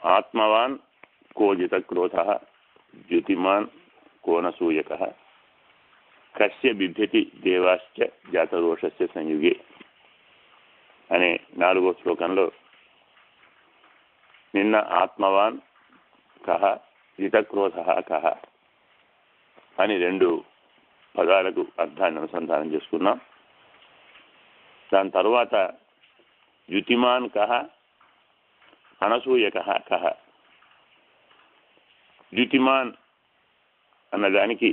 ఆత్మవాన్ కోజిత క్రోధ ద్యుతిమాన్ కోనసూయక కస్య బిభ్యతి దేవాశ్చ జాతదోషస్య సంయుగే అనే నాలుగో శ్లోకంలో నిన్న ఆత్మవాన్ కహ జితక్రోధ కహ అని రెండు పదాలకు అర్థాన్ని అనుసంధానం చేసుకున్నాం దాని తర్వాత యుతిమాన్ కహ అనసూయక కహ యుతిమాన్ అన్నదానికి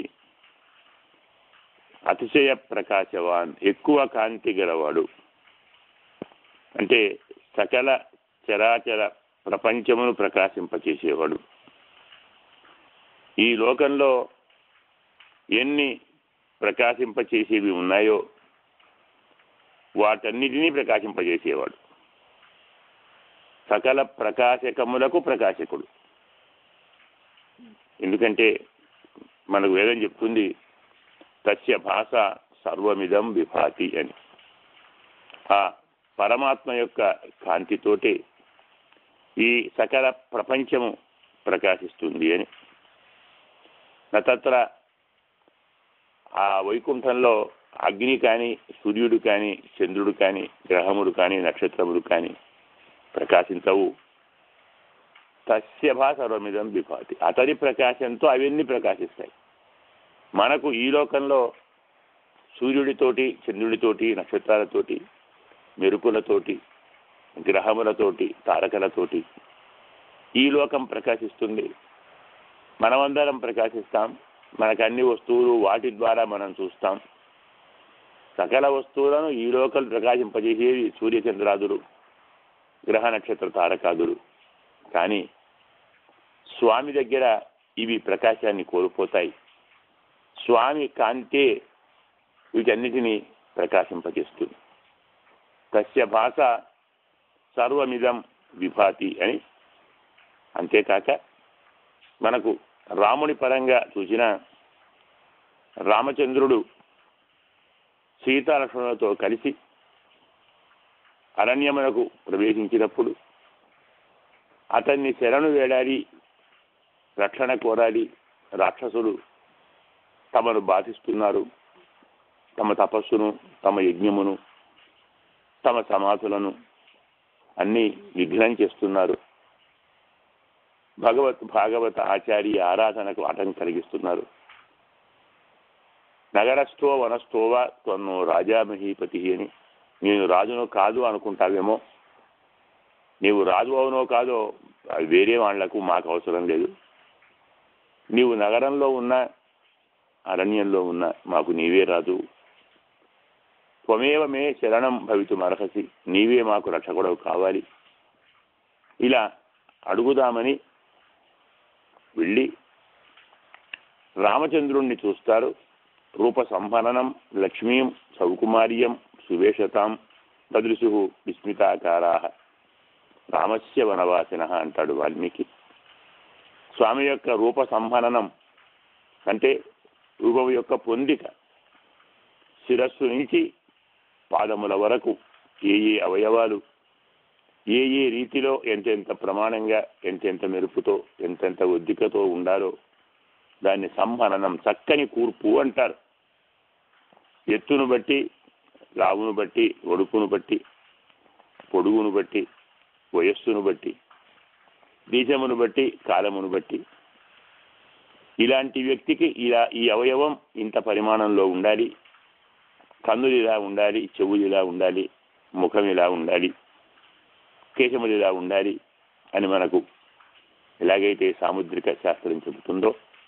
అతిశయ ప్రకాశవాన్ ఎక్కువ కాంతి గలవాడు అంటే సకల చరాచర ప్రపంచమును ప్రకాశింపచేసేవాడు ఈ లోకంలో ఎన్ని ప్రకాశింపచేసేవి ఉన్నాయో వాటన్నిటినీ ప్రకాశింపజేసేవాడు సకల ప్రకాశకములకు ప్రకాశకుడు ఎందుకంటే మనకు వేదం చెప్తుంది తస్య భాష సర్వమిదం విభాతి అని ఆ పరమాత్మ యొక్క కాంతితోటే ఈ సకల ప్రపంచము ప్రకాశిస్తుంది అని నత్ర ఆ వైకుంఠంలో అగ్ని కానీ సూర్యుడు కానీ చంద్రుడు కానీ గ్రహములు కానీ నక్షత్రములు కానీ ప్రకాశించవు తస్య భాష సర్వమిదం విభాతి అతడి ప్రకాశంతో అవన్నీ ప్రకాశిస్తాయి మనకు ఈ లోకంలో సూర్యుడితోటి చంద్రుడితోటి నక్షత్రాలతోటి మెరుపులతోటి గ్రహములతోటి తారకలతోటి ఈ లోకం ప్రకాశిస్తుంది మనమందరం ప్రకాశిస్తాం మనకు అన్ని వస్తువులు వాటి ద్వారా మనం చూస్తాం సకల వస్తువులను ఈ లోకం ప్రకాశింపజేసేవి సూర్యచంద్రాదులు గ్రహ నక్షత్ర తారకాదులు కానీ స్వామి దగ్గర ఇవి ప్రకాశాన్ని కోల్పోతాయి స్వామి కాంతే వీటన్నిటినీ ప్రకాశింపజేస్తుంది తస్య భాష సర్వమిదం విభాతి అని అంతేకాక మనకు రాముని పరంగా చూసిన రామచంద్రుడు సీతాలక్ష్మణులతో కలిసి అరణ్యమునకు ప్రవేశించినప్పుడు అతన్ని శరణు వేడాడి రక్షణ కోరాడి రాక్షసులు తమను బాధిస్తున్నారు తమ తపస్సును తమ యజ్ఞమును తమ సమాధులను అన్నీ విఘ్నం చేస్తున్నారు భగవత్ భాగవత ఆచార్య ఆరాధనకు ఆటంకం కలిగిస్తున్నారు నగరస్థో వనస్థోవా త్వన్ను రాజామహీపతి అని నేను రాజునో కాదు అనుకుంటావేమో నీవు రాజు అవునో కాదో అది వేరే వాళ్లకు మాకు అవసరం లేదు నీవు నగరంలో ఉన్నా అరణ్యంలో ఉన్నా మాకు నీవే రాజు త్వమేవ మే శరణం భవితు అర్హసి నీవే మాకు రక్షకుడవు కావాలి ఇలా అడుగుదామని వెళ్ళి రామచంద్రుణ్ణి చూస్తారు రూప సంహననం లక్ష్మీం సౌకుమార్యం సువేషతాం తదృశు విస్మితాకారా రామస్య వనవాసిన అంటాడు వాల్మీకి స్వామి యొక్క రూప సంహననం అంటే రూపం యొక్క పొందిక శిరస్సు నుంచి పాదముల వరకు ఏ ఏ అవయవాలు ఏ ఏ రీతిలో ఎంతెంత ప్రమాణంగా ఎంతెంత మెరుపుతో ఎంతెంత ఒద్దికతో ఉండాలో దాన్ని సంహననం చక్కని కూర్పు అంటారు ఎత్తును బట్టి లావును బట్టి ఒడుకును బట్టి పొడుగును బట్టి వయస్సును బట్టి దేశమును బట్టి కాలమును బట్టి ఇలాంటి వ్యక్తికి ఇలా ఈ అవయవం ఇంత పరిమాణంలో ఉండాలి కన్నులు ఇలా ఉండాలి చెవులు ఇలా ఉండాలి ముఖం ఇలా ఉండాలి కేశములు ఇలా ఉండాలి అని మనకు ఎలాగైతే సాముద్రిక శాస్త్రం చెబుతుందో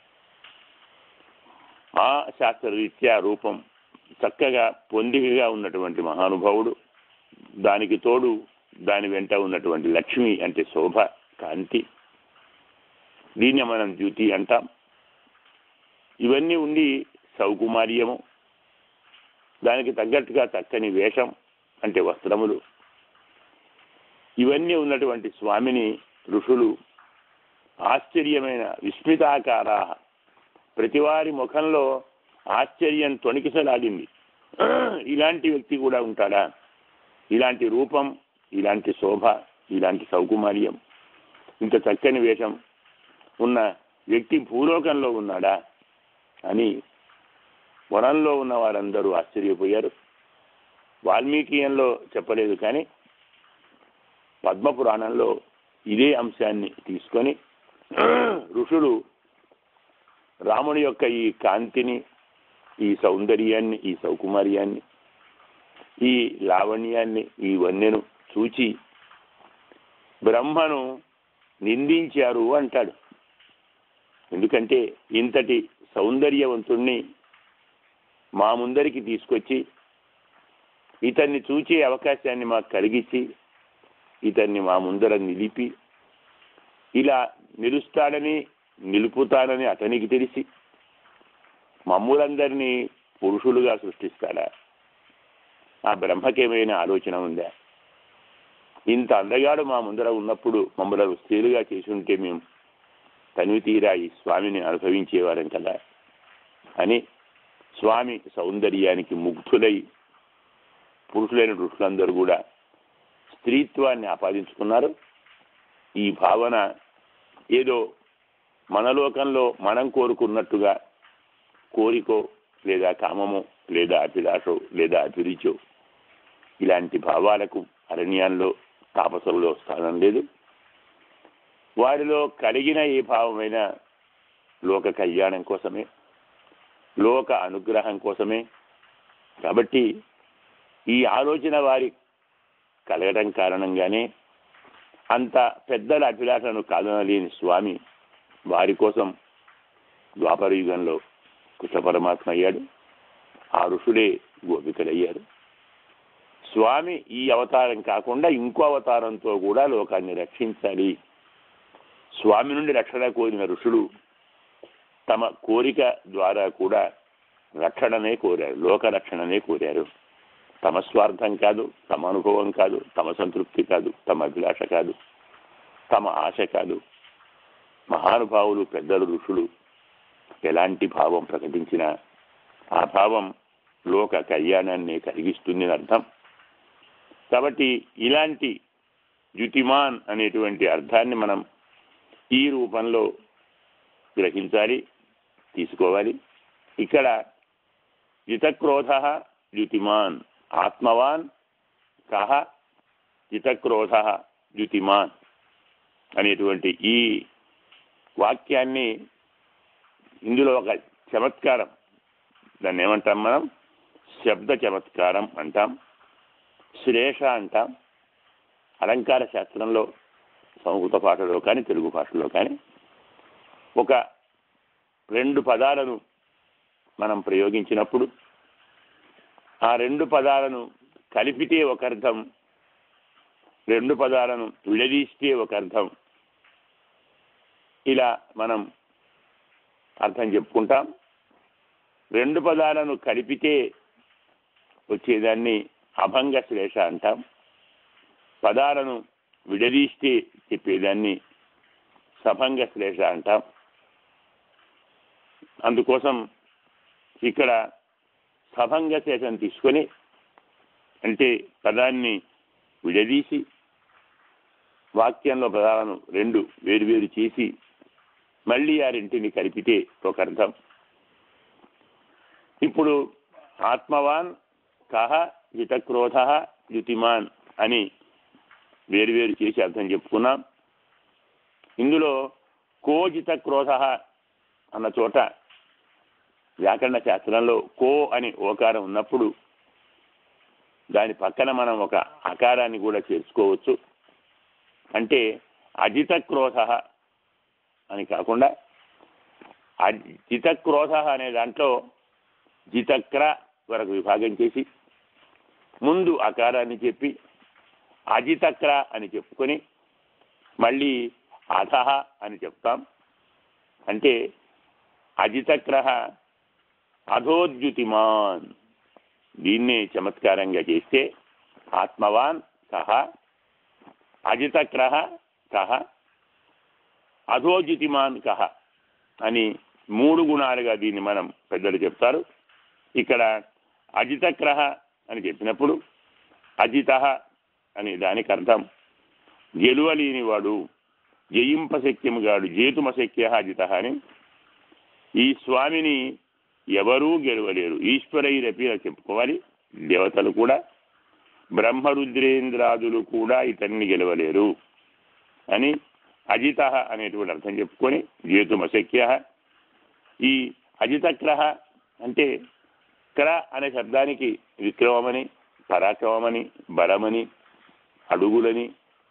ఆ శాస్త్రరీత్యా రూపం చక్కగా పొందికగా ఉన్నటువంటి మహానుభావుడు దానికి తోడు దాని వెంట ఉన్నటువంటి లక్ష్మి అంటే శోభ కాంతి దీన్ని మనం ద్యుతి అంటాం ఇవన్నీ ఉండి సౌకుమార్యము దానికి తగ్గట్టుగా చక్కని వేషం అంటే వస్త్రములు ఇవన్నీ ఉన్నటువంటి స్వామిని ఋషులు ఆశ్చర్యమైన విస్మితాకారా ప్రతివారి ముఖంలో ఆశ్చర్యం తొణికిసలాడింది ఇలాంటి వ్యక్తి కూడా ఉంటాడా ఇలాంటి రూపం ఇలాంటి శోభ ఇలాంటి సౌకుమార్యం ఇంత చక్కని వేషం ఉన్న వ్యక్తి భూలోకంలో ఉన్నాడా అని వనంలో ఉన్న వారందరూ ఆశ్చర్యపోయారు వాల్మీకియంలో చెప్పలేదు కానీ పద్మపురాణంలో ఇదే అంశాన్ని తీసుకొని ఋషులు రాముని యొక్క ఈ కాంతిని ఈ సౌందర్యాన్ని ఈ సౌకుమార్యాన్ని ఈ లావణ్యాన్ని ఈ వన్యను చూచి బ్రహ్మను నిందించారు అంటాడు ఎందుకంటే ఇంతటి సౌందర్యవంతుణ్ణి మా ముందరికి తీసుకొచ్చి ఇతన్ని చూచే అవకాశాన్ని మాకు కలిగించి ఇతన్ని మా ముందర నిలిపి ఇలా నిలుస్తాడని నిలుపుతాడని అతనికి తెలిసి మమ్ములందరినీ పురుషులుగా సృష్టిస్తాడా ఆ బ్రహ్మకేమైనా ఆలోచన ఉందా ఇంత అందగాడు మా ముందర ఉన్నప్పుడు మమ్మల్ని స్త్రీలుగా చేసి ఉంటే మేము తనివి తీరా ఈ స్వామిని అనుభవించేవారం కదా అని స్వామి సౌందర్యానికి ముగ్ధులై పురుషులైన ఋషులందరూ కూడా స్త్రీత్వాన్ని ఆపాదించుకున్నారు ఈ భావన ఏదో మన లోకంలో మనం కోరుకున్నట్టుగా కోరికో లేదా కామమో లేదా అభిలాషో లేదా అభిరుచో ఇలాంటి భావాలకు అరణ్యాల్లో తాపసులలో స్థానం లేదు వారిలో కలిగిన ఏ భావమైనా లోక కళ్యాణం కోసమే లోక అనుగ్రహం కోసమే కాబట్టి ఈ ఆలోచన వారి కలగడం కారణంగానే అంత పెద్దల అభిలాషను కాదనలేని స్వామి వారి కోసం ద్వాపర యుగంలో కృష్ణ పరమాత్మ అయ్యాడు ఆ ఋషులే గోపికలయ్యారు స్వామి ఈ అవతారం కాకుండా ఇంకో అవతారంతో కూడా లోకాన్ని రక్షించాలి స్వామి నుండి రక్షణ కోరిన ఋషులు తమ కోరిక ద్వారా కూడా రక్షణనే కోరారు లోక రక్షణనే కోరారు తమ స్వార్థం కాదు తమ అనుభవం కాదు తమ సంతృప్తి కాదు తమ అభిలాష కాదు తమ ఆశ కాదు మహానుభావులు పెద్దలు ఋషులు ఎలాంటి భావం ప్రకటించినా ఆ భావం లోక కళ్యాణాన్ని కలిగిస్తుంది అర్థం కాబట్టి ఇలాంటి యుతిమాన్ అనేటువంటి అర్థాన్ని మనం ఈ రూపంలో గ్రహించాలి తీసుకోవాలి ఇక్కడ జితక్రోధ యుతిమాన్ ఆత్మవాన్ కహ జితక్రోధ యుతిమాన్ అనేటువంటి ఈ వాక్యాన్ని ఇందులో ఒక చమత్కారం దాన్ని ఏమంటాం మనం శబ్ద చమత్కారం అంటాం శ్లేష అంటాం అలంకార శాస్త్రంలో సంస్కృత భాషలో కానీ తెలుగు భాషలో కానీ ఒక రెండు పదాలను మనం ప్రయోగించినప్పుడు ఆ రెండు పదాలను కలిపితే ఒక అర్థం రెండు పదాలను విడదీస్తే ఒక అర్థం ఇలా మనం అర్థం చెప్పుకుంటాం రెండు పదాలను కలిపితే వచ్చేదాన్ని అభంగ శ్లేష అంటాం పదాలను విడదీస్తే చెప్పేదాన్ని సభంగ శ్లేష అంటాం అందుకోసం ఇక్కడ సభంగ శేషం తీసుకొని అంటే పదాన్ని విడదీసి వాక్యంలో పదాలను రెండు వేరువేరు చేసి మళ్ళీ ఆ రెంటిని కలిపితే ఒక అర్థం ఇప్పుడు ఆత్మవాన్ కహ హితక్రోధ యుతిమాన్ అని వేరువేరు చేసి అర్థం చెప్పుకున్నాం ఇందులో కోజిత క్రోధ అన్న చోట వ్యాకరణ శాస్త్రంలో కో అని ఓకారం ఉన్నప్పుడు దాని పక్కన మనం ఒక అకారాన్ని కూడా చేర్చుకోవచ్చు అంటే అజిత క్రోధ అని కాకుండా జితక్రోధ అనే దాంట్లో జితక్ర వరకు విభాగం చేసి ముందు అకారాన్ని చెప్పి అజితక్ర అని చెప్పుకొని మళ్ళీ అధహ అని చెప్తాం అంటే అజితక్ర అధోద్యుతిమాన్ దీన్నే చమత్కారంగా చేస్తే ఆత్మవాన్ కహ అజితక్ర కహ అధోజితిమాన్ కహ అని మూడు గుణాలుగా దీన్ని మనం పెద్దలు చెప్తారు ఇక్కడ అజితక్రహ అని చెప్పినప్పుడు అజిత అని దానికి అర్థం గెలువలేనివాడు జయింపశక్యముగాడు జేతుమశక్య అజిత అని ఈ స్వామిని ఎవరూ గెలవలేరు ఈశ్వరైరపి అని చెప్పుకోవాలి దేవతలు కూడా బ్రహ్మరుద్రేంద్రాదులు కూడా ఇతన్ని గెలవలేరు అని అజిత అనేటువంటి అర్థం చెప్పుకొని జేతుమశక్య ఈ అజితక్రహ అంటే క్ర అనే శబ్దానికి విక్రమమని పరాక్రమమని బలమని అడుగులని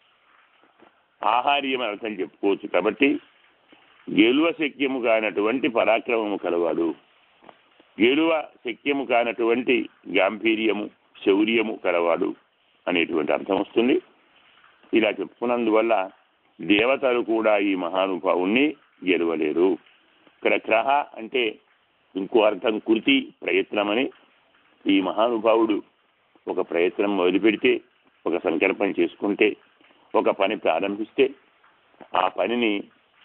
ఆహార్యమని అర్థం చెప్పుకోవచ్చు కాబట్టి గెలువ శక్యము కానటువంటి పరాక్రమము కలవాడు గెలువ శక్యము కానటువంటి గాంభీర్యము శౌర్యము కలవాడు అనేటువంటి అర్థం వస్తుంది ఇలా చెప్పుకున్నందువల్ల దేవతలు కూడా ఈ మహానుభావుణ్ణి గెలవలేరు ఇక్కడ క్రహ అంటే ఇంకో అర్థం కృతి ప్రయత్నమని ఈ మహానుభావుడు ఒక ప్రయత్నం మొదలుపెడితే ఒక సంకల్పం చేసుకుంటే ఒక పని ప్రారంభిస్తే ఆ పనిని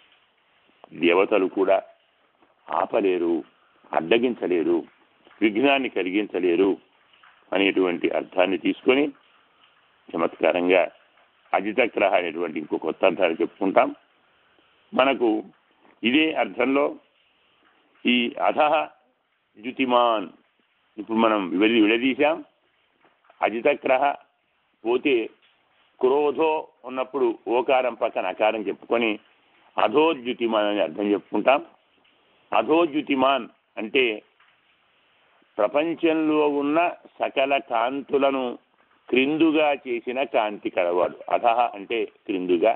దేవతలు కూడా ఆపలేరు అడ్డగించలేరు విఘ్నాన్ని కలిగించలేరు అనేటువంటి అర్థాన్ని తీసుకొని చమత్కారంగా అజితగ్రహ అనేటువంటి ఇంకో కొత్త అర్థాలు చెప్పుకుంటాం మనకు ఇదే అర్థంలో ఈ అధహ జ్యుతిమాన్ ఇప్పుడు మనం విడది విడదీశాం అజితగ్రహ పోతే క్రోధో ఉన్నప్పుడు ఓకారం పక్కన అకారం చెప్పుకొని అధోద్యుతిమాన్ అని అర్థం చెప్పుకుంటాం అధోద్యుతిమాన్ అంటే ప్రపంచంలో ఉన్న సకల కాంతులను క్రిందుగా చేసిన కాంతి కలవాడు అధహ అంటే క్రిందుగా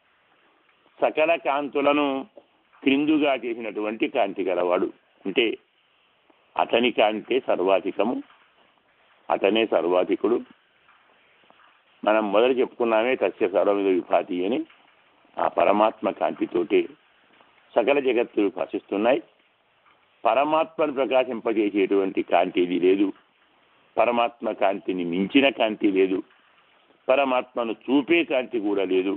సకల కాంతులను క్రిందుగా చేసినటువంటి కాంతి గలవాడు అంటే అతని కాంతే సర్వాధికము అతనే సర్వాధికుడు మనం మొదట చెప్పుకున్నామే తస్య సర్వవిధ విభాతి అని ఆ పరమాత్మ కాంతితోటి సకల జగత్తులు భాషిస్తున్నాయి పరమాత్మను ప్రకాశింపజేసేటువంటి కాంతి ఇది లేదు పరమాత్మ కాంతిని మించిన కాంతి లేదు పరమాత్మను చూపే కాంతి కూడా లేదు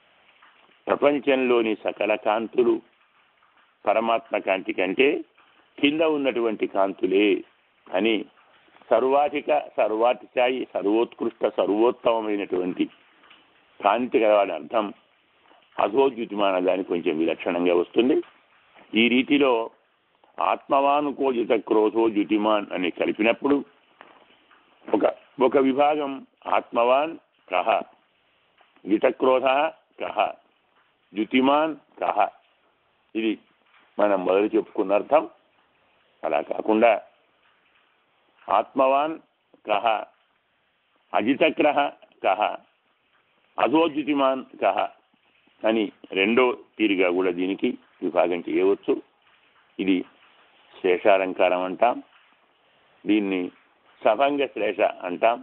ప్రపంచంలోని సకల కాంతులు పరమాత్మ కాంతి కంటే కింద ఉన్నటువంటి కాంతులే అని సర్వాధిక సర్వాతిశాయి సర్వోత్కృష్ట సర్వోత్తమమైనటువంటి కాంతి గలవాడి అర్థం అధోద్యుతిమాన దాని కొంచెం విలక్షణంగా వస్తుంది ఈ రీతిలో ఆత్మవానుకోజిత క్రోధో ద్యుతిమాన్ అని కలిపినప్పుడు ఒక ఒక విభాగం ఆత్మవాన్ కహ జితక్రోధ కహ ద్యుతిమాన్ కహ ఇది మనం మొదలు చెప్పుకున్న అర్థం అలా కాకుండా ఆత్మవాన్ కహ అజితగ్రహ కహ అధోద్యుతిమాన్ కహ అని రెండో తీరుగా కూడా దీనికి విభాగం చేయవచ్చు ఇది శేషాలంకారం అంటాం దీన్ని సభంగ శ్లేష అంటాం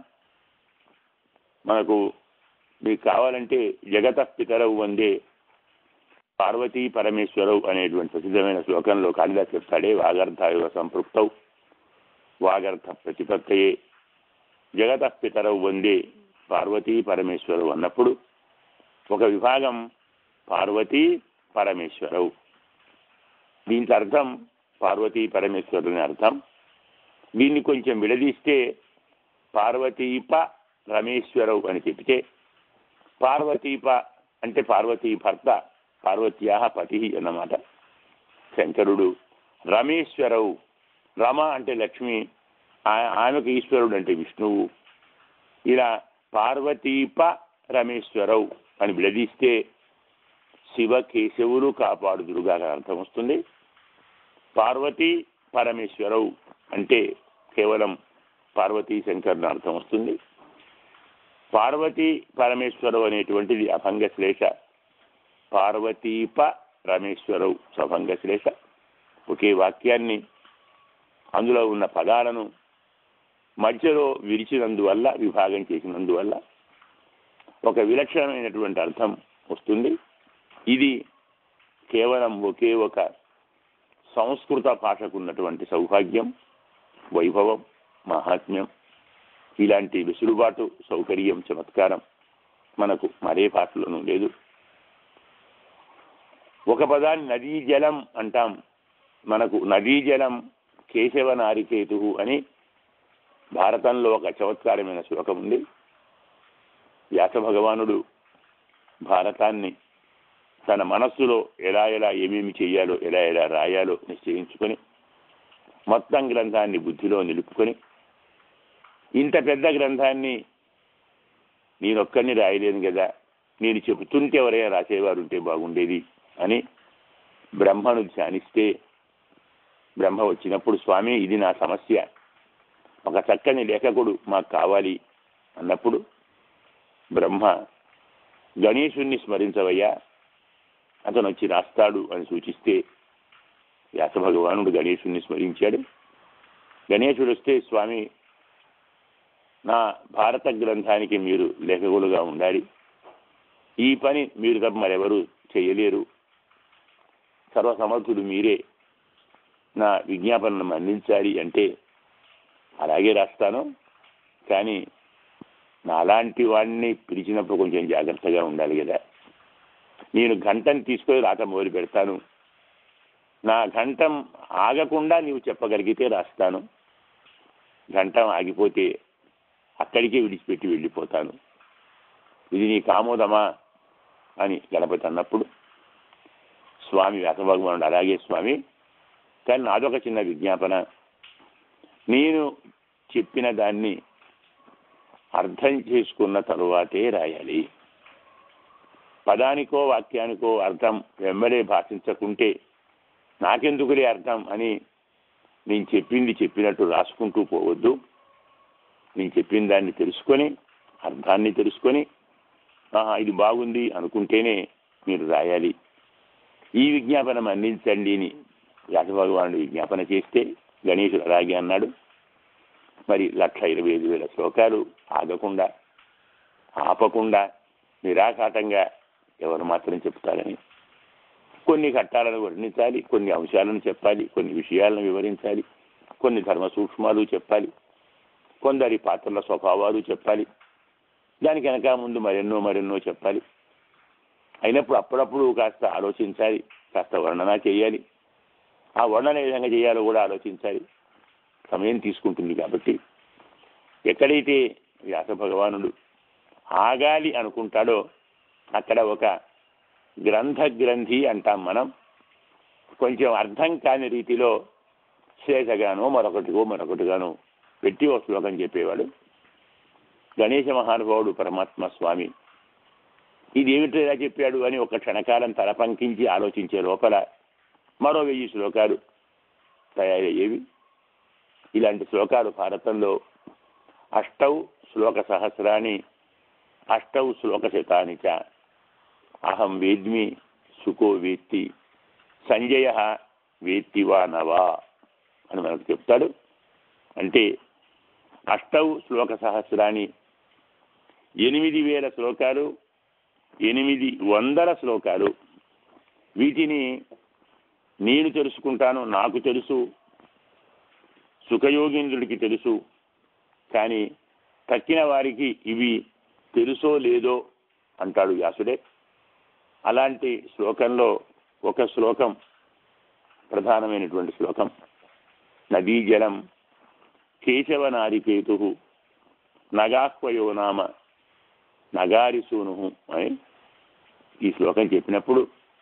మనకు మీకు కావాలంటే జగత పితరవు వందే పార్వతీ పరమేశ్వరవు అనేటువంటి ప్రసిద్ధమైన శ్లోకంలో కాళిదాస్ చెప్తాడే వాగర్థాయుగ సంపృక్తవు వాగర్థ ప్రతిపత్తయే జగత పితరవు వందే పార్వతీ పరమేశ్వరవు అన్నప్పుడు ఒక విభాగం పార్వతీ పరమేశ్వరవు దీనికి అర్థం పార్వతీ పరమేశ్వరుని అర్థం దీన్ని కొంచెం విడదీస్తే పార్వతీప రమేశ్వరవు అని చెప్తే పార్వతీప అంటే పార్వతీ భర్త పార్వత్యా పతి అన్నమాట శంకరుడు రమేశ్వరవు రమ అంటే లక్ష్మి ఆమెకు ఈశ్వరుడు అంటే విష్ణువు ఇలా పార్వతీప రమేశ్వరవు అని విడదీస్తే శివ కేశవులు కాపాడుదురుగా అర్థం వస్తుంది పార్వతీ పరమేశ్వరవు అంటే కేవలం పార్వతీ శంకరుని అర్థం వస్తుంది పార్వతీ పరమేశ్వరవు అనేటువంటిది అభంగ శ్లేష పార్వతీప రమేశ్వరవు సభంగ శ్లేష ఒకే వాక్యాన్ని అందులో ఉన్న పదాలను మధ్యలో విరిచినందువల్ల విభాగం చేసినందువల్ల ఒక విలక్షణమైనటువంటి అర్థం వస్తుంది ఇది కేవలం ఒకే ఒక సంస్కృత భాషకు ఉన్నటువంటి సౌభాగ్యం వైభవం మహాత్మ్యం ఇలాంటి వెసులుబాటు సౌకర్యం చమత్కారం మనకు మరే భాషలోనూ లేదు ఒక పదాన్ని నదీ జలం అంటాం మనకు నదీ జలం కేశవ నారికేతు అని భారతంలో ఒక చమత్కారమైన శ్లోకం ఉంది వ్యాస భగవానుడు భారతాన్ని తన మనస్సులో ఎలా ఎలా ఏమేమి చేయాలో ఎలా ఎలా రాయాలో నిశ్చయించుకొని మొత్తం గ్రంథాన్ని బుద్ధిలో నిలుపుకొని ఇంత పెద్ద గ్రంథాన్ని నేనొక్కడిని రాయలేను కదా నేను చెబుతుంటే ఎవరైనా రాసేవారు ఉంటే బాగుండేది అని బ్రహ్మను ధ్యానిస్తే బ్రహ్మ వచ్చినప్పుడు స్వామి ఇది నా సమస్య ఒక చక్కని లేఖకుడు మాకు కావాలి అన్నప్పుడు బ్రహ్మ గణేశుణ్ణి స్మరించవయ్యా అతను వచ్చి రాస్తాడు అని సూచిస్తే వ్యాస భగవానుడు గణేశుణ్ణి స్మరించాడు గణేశుడు వస్తే స్వామి నా భారత గ్రంథానికి మీరు లేఖకులుగా ఉండాలి ఈ పని మీరు తప్ప మరెవరు చేయలేరు సర్వసమర్థుడు మీరే నా విజ్ఞాపనను మన్నించాలి అంటే అలాగే రాస్తాను కానీ నా అలాంటి వాడిని పిలిచినప్పుడు కొంచెం జాగ్రత్తగా ఉండాలి కదా నేను గంటను తీసుకొని రాత మొదలు పెడతాను నా గంటం ఆగకుండా నీవు చెప్పగలిగితే రాస్తాను గంటం ఆగిపోతే అక్కడికే విడిచిపెట్టి వెళ్ళిపోతాను ఇది నీ కామోదమా అని గణపతి అన్నప్పుడు స్వామి వ్యాసభగవానుడు అలాగే స్వామి కానీ నాదొక చిన్న విజ్ఞాపన నేను చెప్పిన దాన్ని అర్థం చేసుకున్న తరువాతే రాయాలి పదానికో వాక్యానికో అర్థం వెంబడే భాషించకుంటే నాకెందుకులే అర్థం అని నేను చెప్పింది చెప్పినట్టు రాసుకుంటూ పోవద్దు నేను చెప్పిన దాన్ని తెలుసుకొని అర్థాన్ని తెలుసుకొని ఆహా ఇది బాగుంది అనుకుంటేనే మీరు రాయాలి ఈ విజ్ఞాపనం అందించండి అని వ్యాసభగవానుడు విజ్ఞాపన చేస్తే గణేశుడు అలాగే అన్నాడు మరి లక్ష ఇరవై ఐదు వేల శ్లోకాలు ఆగకుండా ఆపకుండా నిరాఘాటంగా ఎవరు మాత్రం చెప్తారని కొన్ని ఘట్టాలను వర్ణించాలి కొన్ని అంశాలను చెప్పాలి కొన్ని విషయాలను వివరించాలి కొన్ని ధర్మ సూక్ష్మాలు చెప్పాలి కొందరి పాత్రల స్వభావాలు చెప్పాలి దానికి వెనక ముందు మరెన్నో మరెన్నో చెప్పాలి అయినప్పుడు అప్పుడప్పుడు కాస్త ఆలోచించాలి కాస్త వర్ణన చేయాలి ఆ వర్ణన ఏ విధంగా చేయాలో కూడా ఆలోచించాలి సమయం తీసుకుంటుంది కాబట్టి ఎక్కడైతే వ్యాస భగవానుడు ఆగాలి అనుకుంటాడో అక్కడ ఒక గ్రంథ గ్రంథి అంటాం మనం కొంచెం అర్థం కాని రీతిలో శేషగానో మరొకటిగో మరొకటిగానో పెట్టి ఒక శ్లోకం చెప్పేవాడు గణేశ మహానుభావుడు పరమాత్మ స్వామి ఇది ఏమిటో ఇలా చెప్పాడు అని ఒక క్షణకాలం తలపంకించి ఆలోచించే లోపల మరో వెయ్యి శ్లోకాలు తయారయ్యేవి ఇలాంటి శ్లోకాలు భారతంలో అష్టౌ శ్లోక సహస్రాన్ని అష్టౌ శ్లోక శతాని చ అహం వేద్మి సుఖో వేత్తి సంజయ వేత్తి వా నవా అని మనకు చెప్తాడు అంటే అష్టౌ శ్లోక సహస్రాన్ని ఎనిమిది వేల శ్లోకాలు ఎనిమిది వందల శ్లోకాలు వీటిని నేను తెలుసుకుంటాను నాకు తెలుసు సుఖయోగీంద్రుడికి తెలుసు కానీ తక్కిన వారికి ఇవి తెలుసో లేదో అంటాడు వ్యాసుడే అలాంటి శ్లోకంలో ఒక శ్లోకం ప్రధానమైనటువంటి శ్లోకం నదీ జలం కేశవ నారికేతు నగాహ్వయో నామ నగారిసూను అని ఈ శ్లోకం చెప్పినప్పుడు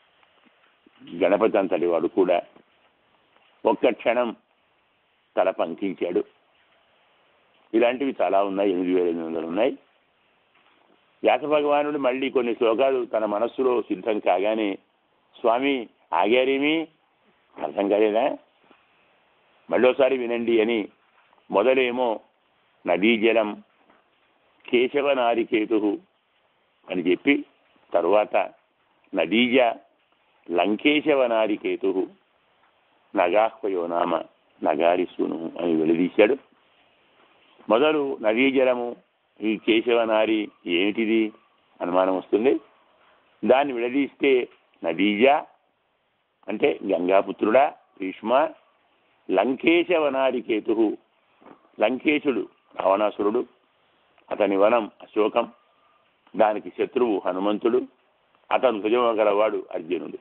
గణపతి అంతటి వాడు కూడా ఒక్క క్షణం తల పంకించాడు ఇలాంటివి చాలా ఉన్నాయి ఎనిమిది వేల ఎనిమిది వందలు ఉన్నాయి వ్యాస భగవానుడు మళ్ళీ కొన్ని శ్లోకాలు తన మనస్సులో సిద్ధం కాగానే స్వామి ఆగారేమి అర్థం కాలేదా మళ్ళోసారి వినండి అని మొదలేమో నదీ జలం కేశవ నారికేతు అని చెప్పి తరువాత నదీజ లంకేశవ నారికేతు నగాహ్వయో నామ నగారిసును అని వెలుదీశాడు మొదలు నదీ జలము ఈ కేశవనారి ఏమిటిది అనుమానం వస్తుంది దాన్ని విడదీస్తే నదీజ అంటే గంగాపుత్రుడా భీష్మ లంకేశవనారికేతు లంకేశుడు రావణాసురుడు అతని వనం అశోకం దానికి శత్రువు హనుమంతుడు అతను భుజమ గలవాడు అర్జునుడు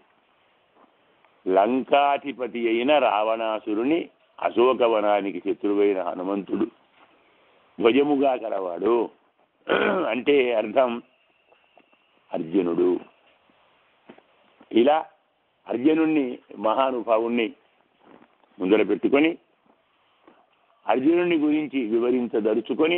లంకాధిపతి అయిన రావణాసురుని అశోకవనానికి శత్రువైన హనుమంతుడు భుజముగా కలవాడు అంటే అర్థం అర్జునుడు ఇలా అర్జునుణ్ణి మహానుభావుణ్ణి ముందర పెట్టుకొని అర్జునుని గురించి వివరించదలుచుకొని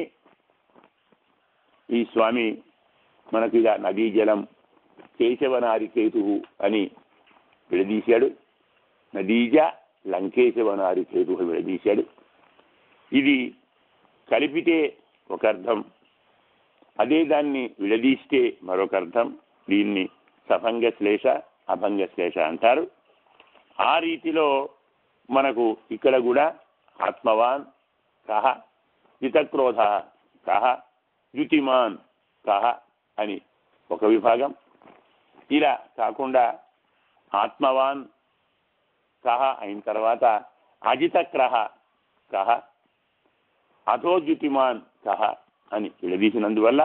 ఈ స్వామి మనకు ఇలా నదీ జలం కేశవనారికేతు అని విడదీశాడు నదీజ లంకేశవనారికేతు విడదీశాడు ఇది కలిపితే ఒక అర్థం అదే దాన్ని విడదీస్తే మరొక అర్థం దీన్ని సభంగ శ్లేష అభంగ శ్లేష అంటారు ఆ రీతిలో మనకు ఇక్కడ కూడా ఆత్మవాన్ కహ జితక్రోధ కహ యుతిమాన్ కహ అని ఒక విభాగం ఇలా కాకుండా ఆత్మవాన్ కహ అయిన తర్వాత అజితక్రహ కహ అథోద్యుతిమాన్ కహ అని విడదీసినందువల్ల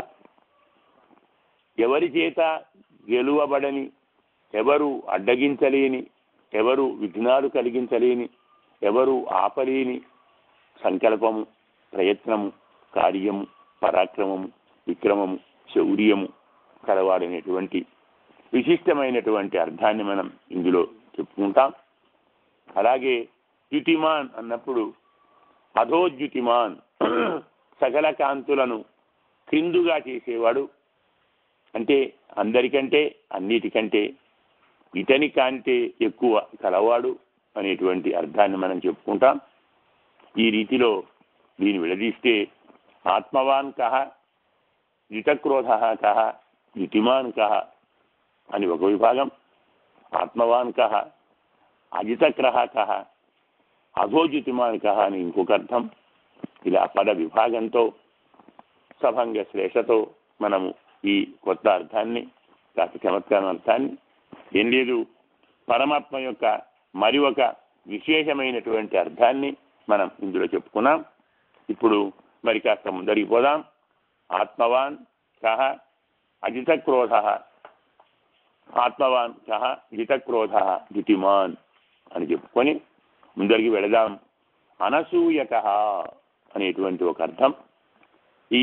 ఎవరి చేత గెలువబడని ఎవరు అడ్డగించలేని ఎవరు విఘ్నాలు కలిగించలేని ఎవరు ఆపలేని సంకల్పము ప్రయత్నము కార్యము పరాక్రమము విక్రమము శౌర్యము కలవాడనేటువంటి విశిష్టమైనటువంటి అర్థాన్ని మనం ఇందులో చెప్పుకుంటాం అలాగే ద్యుతిమాన్ అన్నప్పుడు అధోద్యుతిమాన్ సకల కాంతులను క్రిందుగా చేసేవాడు అంటే అందరికంటే అన్నిటికంటే ఇతని కంటే ఎక్కువ కలవాడు అనేటువంటి అర్థాన్ని మనం చెప్పుకుంటాం ఈ రీతిలో దీన్ని విడదీస్తే ఆత్మవాన్ కహ జితక్రోధ కహ యుతిమాన్ కహ అని ఒక విభాగం ఆత్మవాన్ కహ అజితక్రహ కహ అధోజితిమాన్ కహ అని ఇంకొక అర్థం ఇలా పద విభాగంతో సభంగ శ్లేషతో మనము ఈ కొత్త అర్థాన్ని కాస్త చమత్కారం అర్థాన్ని ఏం లేదు పరమాత్మ యొక్క మరి ఒక విశేషమైనటువంటి అర్థాన్ని మనం ఇందులో చెప్పుకున్నాం ఇప్పుడు మరి కాస్త ముందరికి పోదాం ఆత్మవాన్ కహ అజితక్రోధ ఆత్మవాన్ కహ జితక్రోధ జితిమాన్ అని చెప్పుకొని ముందరికి వెళదాం అనసూయక అనేటువంటి ఒక అర్థం ఈ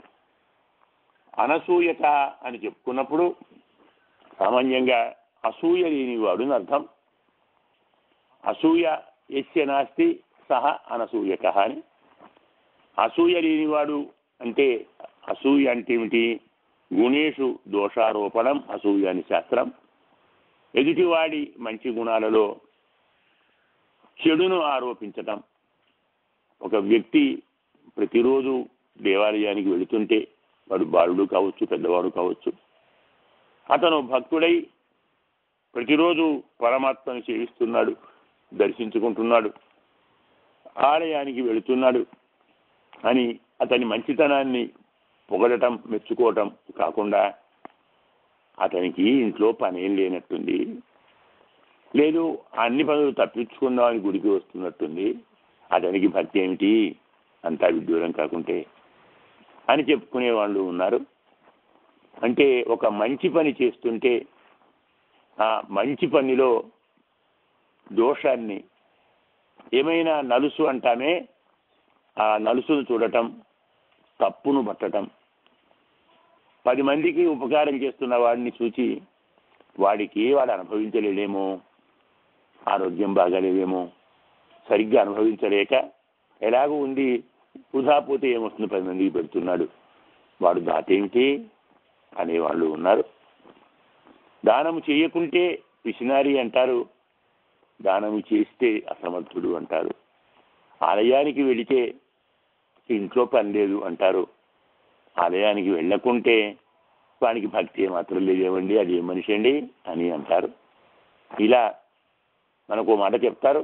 అనసూయక అని చెప్పుకున్నప్పుడు సామాన్యంగా అసూయ లేనివాడు అని అర్థం అసూయ ఎస్య నాస్తి సహ అనసూయక అని అసూయ లేనివాడు అంటే అసూయ అంటే ఏమిటి గుణేషు దోషారోపణం అసూయ అని శాస్త్రం ఎదుటివాడి మంచి గుణాలలో చెడును ఆరోపించటం ఒక వ్యక్తి ప్రతిరోజు దేవాలయానికి వెళుతుంటే వాడు బాలుడు కావచ్చు పెద్దవాడు కావచ్చు అతను భక్తుడై ప్రతిరోజు పరమాత్మను సేవిస్తున్నాడు దర్శించుకుంటున్నాడు ఆలయానికి వెళుతున్నాడు అని అతని మంచితనాన్ని పొగడటం మెచ్చుకోవటం కాకుండా అతనికి ఇంట్లో పనేం లేనట్టుంది లేదు అన్ని పనులు తప్పించుకుందామని గుడికి వస్తున్నట్టుంది అతనికి భక్తి ఏమిటి అంతా విడ్డూరం కాకుంటే అని చెప్పుకునే వాళ్ళు ఉన్నారు అంటే ఒక మంచి పని చేస్తుంటే ఆ మంచి పనిలో దోషాన్ని ఏమైనా నలుసు అంటామే ఆ నలుసును చూడటం తప్పును పట్టటం పది మందికి ఉపకారం చేస్తున్న వాడిని చూచి వాడికి వాడు అనుభవించలేడేమో ఆరోగ్యం బాగాలేదేమో సరిగ్గా అనుభవించలేక ఎలాగో ఉంది వృధా పోతే ఏమొస్తుంది పది మందికి పెడుతున్నాడు వాడు దాటేమిటి అనేవాళ్ళు ఉన్నారు దానము చేయకుంటే పిసినారి అంటారు దానము చేస్తే అసమర్థుడు అంటారు ఆలయానికి వెళితే ఇంట్లో పని లేదు అంటారు ఆలయానికి వెళ్ళకుంటే వానికి భక్తి మాత్రం లేదేమండి అది ఏ మనిషి అండి అని అంటారు ఇలా మనకు మాట చెప్తారు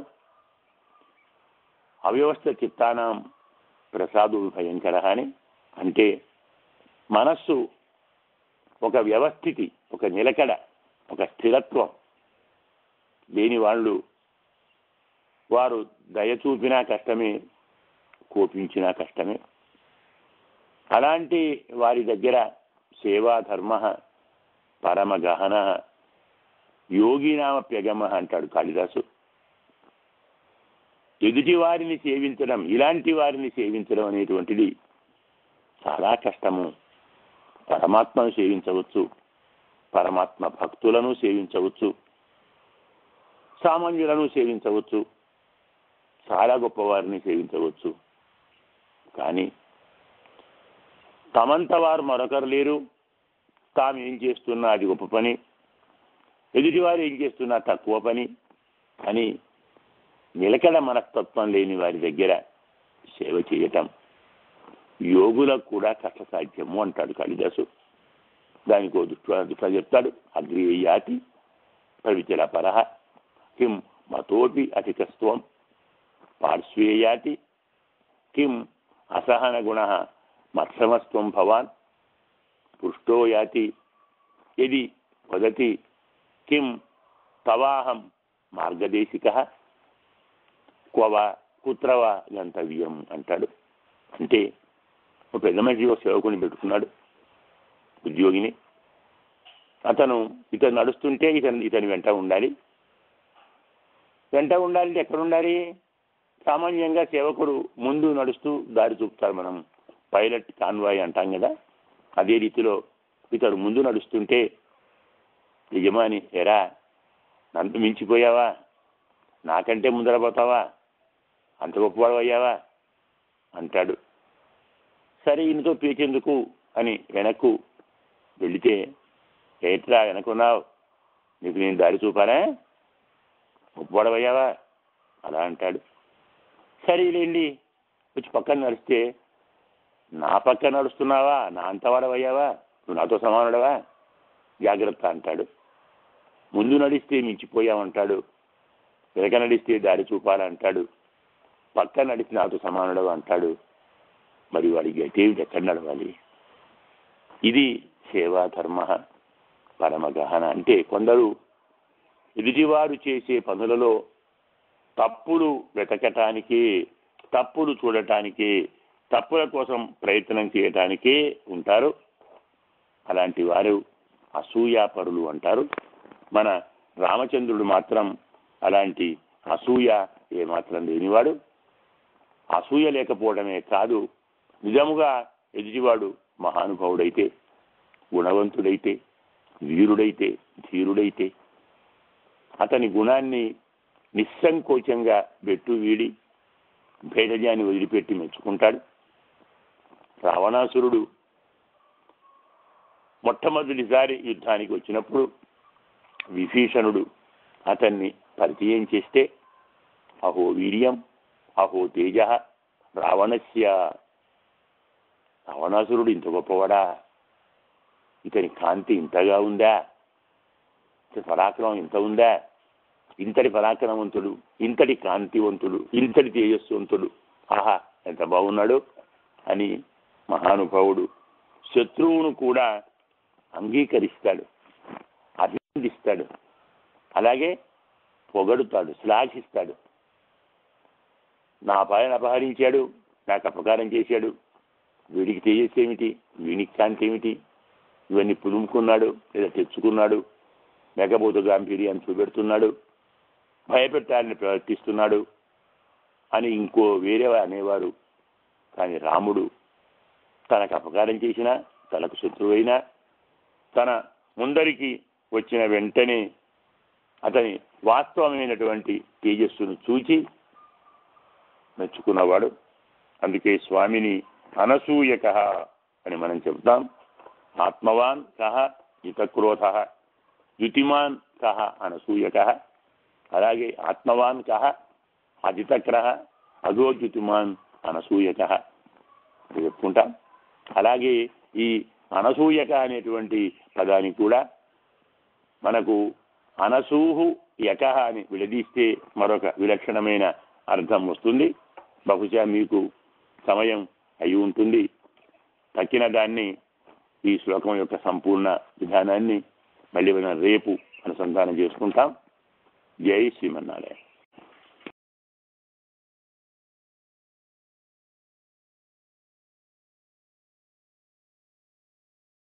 అవ్యవస్థ చిత్తానం ప్రసాదు భయంకర అని అంటే మనస్సు ఒక వ్యవస్థితి ఒక నిలకడ ఒక స్థిరత్వం లేని వాళ్ళు వారు దయ చూపినా కష్టమే కోపించినా కష్టమే అలాంటి వారి దగ్గర సేవా ధర్మ పరమ గహన యోగినామప్యగమ అంటాడు కాళిదాసు ఎదుటి వారిని సేవించడం ఇలాంటి వారిని సేవించడం అనేటువంటిది చాలా కష్టము పరమాత్మను సేవించవచ్చు పరమాత్మ భక్తులను సేవించవచ్చు సామాన్యులను సేవించవచ్చు చాలా గొప్పవారిని సేవించవచ్చు కానీ తమంత వారు మరొకరు లేరు తాము ఏం చేస్తున్నా అది గొప్ప పని ఎదుటివారు ఏం చేస్తున్నా తక్కువ పని అని నిలకడ మనస్తత్వం లేని వారి దగ్గర సేవ చేయటం యోగులకు కూడా కష్టసాధ్యము అంటాడు కాళిదాసు దానికి ఓ దుష్ట దుష్ట చెప్తాడు అగ్రియయాతి ప్రవిచల పరహ కిం మతోపి అధికస్త్వం పార్శ్వేయాతి కిం అసహన గుణ మత్సమస్త్వం భవాన్ పృష్టో యాతి యది వదతి కిం తవాహం మార్గదేశిక క్వవా కుత్రవా గంతవ్యం అంటాడు అంటే ఒక పెద్ద మనిషి ఒక సేవకుని పెట్టుకున్నాడు ఉద్యోగిని అతను ఇతను నడుస్తుంటే ఇతను ఇతని వెంట ఉండాలి వెంట ఉండాలంటే ఎక్కడ ఉండాలి సామాన్యంగా సేవకుడు ముందు నడుస్తూ దారి చూపుతాడు మనం పైలట్ కాన్వాయ్ అంటాం కదా అదే రీతిలో ఇతడు ముందు నడుస్తుంటే యజమాని ఎరా నన్ను మించిపోయావా నాకంటే ముందర పోతావా అంత గొప్పవాడు అయ్యావా అంటాడు సరే ఈయనతో పీచేందుకు అని వెనక్కు వెళితే ఏట్రా వెనకున్నావు నీకు నేను దారి చూపానా గొప్పవాడవయ్యావా అలా అంటాడు సరేలేండి వచ్చి పక్కన నడిస్తే నా పక్క నడుస్తున్నావా నా అంతవాడవయ్యావా నువ్వు నాతో సమానుడవా జాగ్రత్త అంటాడు ముందు నడిస్తే మించిపోయామంటాడు వెనక నడిస్తే దారి చూపాలంటాడు పక్క నడిచి నాతో సమానుడు అంటాడు మరి వాడికి గతేమిటి ఎక్కడ నడవాలి ఇది సేవా ధర్మ పరమ గహన అంటే కొందరు ఎదుటివారు చేసే పనులలో తప్పులు వెతకటానికి తప్పులు చూడటానికి తప్పుల కోసం ప్రయత్నం చేయటానికే ఉంటారు అలాంటి వారు అసూయాపరులు అంటారు మన రామచంద్రుడు మాత్రం అలాంటి అసూయ ఏమాత్రం లేనివాడు అసూయ లేకపోవడమే కాదు నిజముగా ఎదుటివాడు మహానుభావుడైతే గుణవంతుడైతే వీరుడైతే ధీరుడైతే అతని గుణాన్ని నిస్సంకోచంగా బెట్టు వీడి భేదజాన్ని వదిలిపెట్టి మెచ్చుకుంటాడు రావణాసురుడు మొట్టమొదటిసారి యుద్ధానికి వచ్చినప్పుడు విభీషణుడు అతన్ని పరిచయం చేస్తే అహో వీర్యం అహో తేజ రావణస్య రావణాసురుడు ఇంత గొప్పవాడా ఇతని కాంతి ఇంతగా ఉందా ఇతని పరాక్రమం ఇంత ఉందా ఇంతటి పరాక్రమవంతుడు ఇంతటి కాంతివంతుడు ఇంతటి తేజస్వంతుడు ఆహా ఎంత బాగున్నాడు అని మహానుభావుడు శత్రువును కూడా అంగీకరిస్తాడు అభినందిస్తాడు అలాగే పొగడుతాడు శ్లాఘిస్తాడు నా పైన అపహరించాడు నాకు అపకారం చేశాడు వీడికి తేజస్సు ఏమిటి వీనికి కాంతి ఏమిటి ఇవన్నీ పులుముకున్నాడు లేదా తెచ్చుకున్నాడు మెగబోతు గాంభీర్యాన్ని చూపెడుతున్నాడు భయపెట్టాలని ప్రవర్తిస్తున్నాడు అని ఇంకో వేరే అనేవారు కానీ రాముడు తనకు అపకారం చేసినా తనకు శత్రువైనా తన ముందరికి వచ్చిన వెంటనే అతని వాస్తవమైనటువంటి తేజస్సును చూచి మెచ్చుకున్నవాడు అందుకే స్వామిని అనసూయక అని మనం చెప్తాం ఆత్మవాన్ కహ జితక్రోధ యుతిమాన్ కహ అనసూయక అలాగే ఆత్మవాన్ కహ అజితక్రహ అధోద్యుతిమాన్ అనసూయక చెప్పుకుంటాం అలాగే ఈ అనసూయక అనేటువంటి పదానికి కూడా మనకు అనసూహు యక అని విడదీస్తే మరొక విలక్షణమైన అర్థం వస్తుంది బహుశా మీకు సమయం అయి ఉంటుంది తక్కిన దాన్ని ఈ శ్లోకం యొక్క సంపూర్ణ విధానాన్ని మళ్ళీ మనం రేపు అనుసంధానం చేసుకుంటాం జై శ్రీమన్నారాయణ